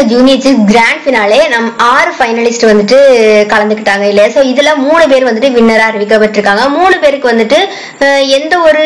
junior grand finale நம் ஆறு finalist வந்துட்டு கலந்துக்கிட்டாங்க இல்லையா ஸோ இதுல மூணு பேர் வந்துட்டு வின்னரா அறிவிக்கப்பட்டிருக்காங்க மூணு பேருக்கு வந்துட்டு அஹ், எந்த ஒரு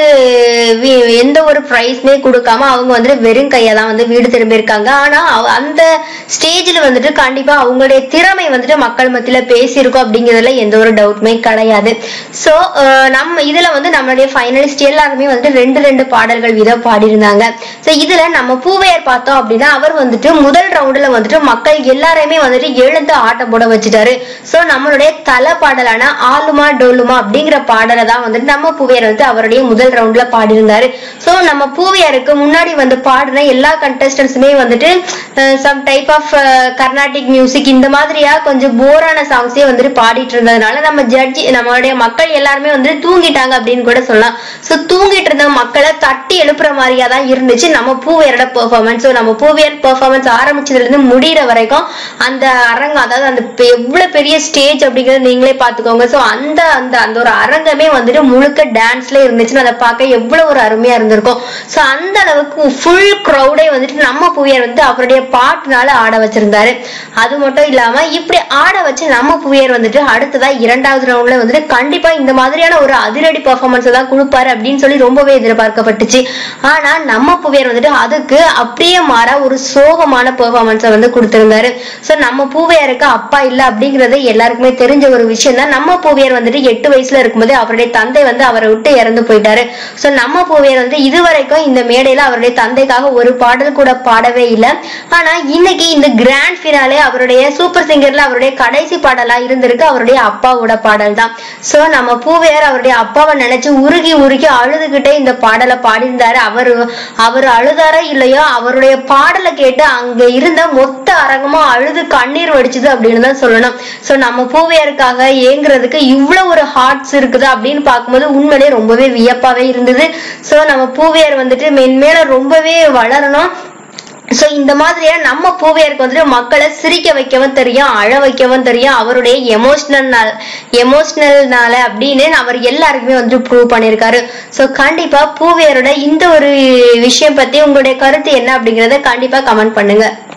வி- எந்த ஒரு ப்ரைஸ்மே கொடுக்காம அவங்க வந்துட்டு வெறும் கையா தான் வந்து வீடு திரும்பியிருக்காங்க ஆனா அவ- அந்த ஸ்டேஜ்ல வந்துட்டு கண்டிப்பா அவங்களுடைய திறமை வந்துட்டு மக்கள் மத்தியில பேசியிருக்கோம் அப்படிங்கிறதுல எந்த ஒரு டவுட்மே கிடையாது ஸோ நம்ம இதுல வந்து நம்மளுடைய ஃபைனலிஸ்ட் எல்லாருமே வந்துட்டு ரெண்டு ரெண்டு பாடல்கள் வீதம் பாடியிருந்தாங்க ஸோ இதுல நம்ம பூவையர் பார்த்தோம் அப்படின்னா அவர் வந்துட்டு முதல் ரவுண்டுல வந்துட்டு மக்கள் எல்லாரையுமே வந்துட்டு எழுந்து ஆட்டம் போட வச்சுட்டாரு ஸோ நம்மளுடைய தலை பாடலான ஆலுமா டோலுமா அப்படிங்கிற பாடலை தான் வந்துட்டு நம்ம பூவையர் வந்து அவருடைய முதல் ரவுண்ட்ல பாடியிருந்தாரு ஸோ நம்ம பூவையருக்கு முன்னாடி வந்து பாடின எல்லா கண்டஸ்டன்ஸுமே வந்துட்டு some type of Carnatic music இந்த மாதிரியா கொஞ்சம் போரான சாங்ஸே வந்துட்டு பாடிட்டு இருந்ததுனால நம்ம ஜட்ஜி நம்மளுடைய மக்கள் எல்லாருமே வந்து தூங்கிட்டாங்க அப்படின்னு கூட சொல்லலாம் ஸோ தூங்கிட்டு இருந்த மக்களை தட்டி எழுப்புற மாதிரியா தான் இருந்துச்சு நம்ம பூவையரோட பெர்ஃபார்மன்ஸ் ஸோ நம்ம பூவையர் பெர்ஃபார்மன்ஸ் ஆரம்பிச்சதுல இருந்து முடியிற வரைக்கும் அந்த அரங்கம் அதாவது அந்த பெ- எவ்வளவு பெரிய ஸ்டேஜ் அப்படிங்கறத நீங்களே பாத்துக்கோங்க ஸோ அந்த அந்த அந்த ஒரு அரங்கமே வந்துட்டு முழுக்க டான்ஸ்ல இருந்துச்சுன்னு அதை பார்க்க எவ்வளவு ஒரு அருமையா இருந்திருக்கும் ஸோ அந்த அளவுக்கு ஃபுல் க்ரௌடே வந்துட்டு நம்ம புவியர் வந்து அவருடைய பாட்டுனால ஆட வச்சிருந்தாரு அது மட்டும் இல்லாம இப்படி ஆட வச்சு நம்ம புவியர் வந்துட்டு அடுத்ததா இரண்டாவது ரவுண்ட்ல வந்துட்டு கண்டிப்பா இந்த மாதிரியான ஒரு அதிரடி பெர்ஃபார்மன்ஸ் தான் கொடுப்பாரு அப்படின்னு சொல்லி ரொம்பவே எதிர்பார்க்கப்பட்டுச்சு ஆனா நம்ம புவியர் வந்துட்டு அதுக்கு அப்படியே மாறா ஒரு சோகமான பெர்ஃபார்மன்ஸை வந்து கொடுத்திருந்தாரு ஸோ நம்ம பூவையருக்கு அப்பா இல்ல அப்படிங்கறது எல்லாருக்குமே தெரிஞ்ச ஒரு விஷயம் தான் நம்ம பூவையர் வந்துட்டு எட்டு வயசுல இருக்கும்போது அவருடைய தந்தை வந்து அவரை விட்டு இறந்து போயிட்டாரு ஸோ நம்ம பூவையர் வந்து இதுவரைக்கும் இந்த மேடையில அவருடைய தந்தைக்காக ஒரு பாடல் கூட பாடவே இல்லை ஆனா இன்னைக்கு இந்த கிராண்ட் ஃபினாலே அவருடைய சூப்பர் சிங்கர்ல அவருடைய கடைசி பாடலா இருந்திருக்கு அவருடைய அப்பாவோட பாடல் தான் ஸோ நம்ம பூவையர் அவருடைய அப்பாவை நினைச்சு உருகி உருகி அழுதுகிட்டே இந்த பாடலை பாடியிருந்தாரு அவரு அவர் அழுதாரா இல்லையோ அவருடைய பாடலை கேட்டு அங்க இருந்த மொத்த அரங்கமும் அழுது கண்ணீர் வடிச்சுது அப்படின்னு தான் சொல்லணும் ஸோ நம்ம பூவையருக்காக ஏங்குறதுக்கு இவ்வளவு ஒரு ஹார்ட்ஸ் இருக்குது அப்படின்னு பார்க்கும்போது உண்மையிலேயே ரொம்பவே வியப்பாவே இருந்தது ஸோ நம்ம பூவையர் வந்துட்டு மென்மேலும் ரொம்பவே வளரணும் சோ இந்த மாதிரியா நம்ம பூவையருக்கு வந்துட்டு மக்களை சிரிக்க வைக்கவும் தெரியும் அழ வைக்கவும் தெரியும் அவருடைய எமோஷனல் எமோஷனல்னால அப்படின்னு அவர் எல்லாருக்குமே வந்துட்டு ப்ரூவ் பண்ணியிருக்காரு சோ கண்டிப்பா பூவையரோட இந்த ஒரு விஷயம் பத்தி உங்களுடைய கருத்து என்ன அப்படிங்கறத கண்டிப்பா கமெண்ட் பண்ணுங்க